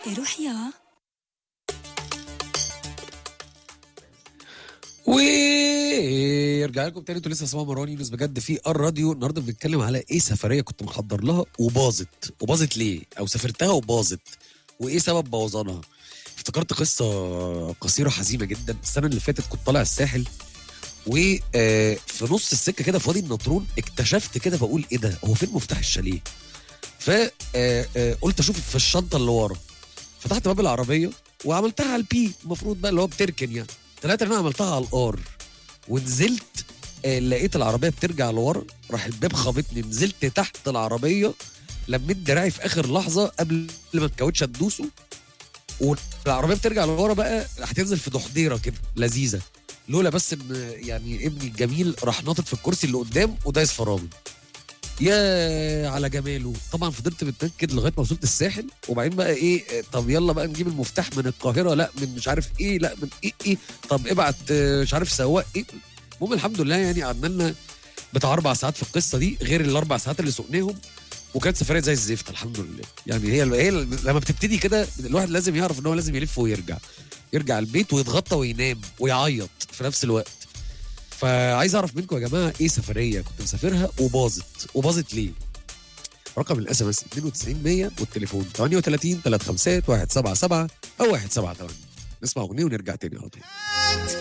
روح يا ويرجع لكم تاني انتوا لسه اسمها مروان يونس بجد في الراديو النهارده بنتكلم على ايه سفريه كنت محضر لها وباظت وباظت ليه او سافرتها وباظت وايه سبب بوظانها افتكرت قصه قصيره حزينه جدا السنه اللي فاتت كنت طالع الساحل وفي نص السكه كده في وادي النطرون اكتشفت كده بقول ايه ده هو فين مفتاح الشاليه فقلت اشوف في الشنطه اللي ورا فتحت باب العربيه وعملتها على البي المفروض بقى اللي هو بتركن يعني طلعت ان انا عملتها على الار ونزلت آه، لقيت العربيه بترجع لورا راح الباب خابطني نزلت تحت العربيه لميت دراعي في اخر لحظه قبل ما الكاوتشه تدوسه والعربيه بترجع لورا بقى هتنزل في ضحضيره كده لذيذه لولا بس ان يعني ابني الجميل راح ناطط في الكرسي اللي قدام ودايس فرامل يا على جماله طبعا فضلت متنكد لغايه ما وصلت الساحل وبعدين بقى ايه آه، طب يلا بقى نجيب المفتاح من القاهره لا من مش عارف ايه لا من ايه ايه طب ابعت آه، مش عارف سواق ايه المهم الحمد لله يعني قعدنا لنا بتاع اربع ساعات في القصه دي غير الاربع ساعات اللي سوقناهم وكانت سفريه زي الزفت الحمد لله يعني هي هي لما بتبتدي كده الواحد لازم يعرف ان هو لازم يلف ويرجع يرجع البيت ويتغطى وينام ويعيط في نفس الوقت فعايز اعرف منكم يا جماعه ايه سفريه كنت مسافرها وباظت وباظت ليه رقم الاس ام اس 92 100 والتليفون 38 351 177 او 178 نسمع اغنيه ونرجع تاني على طول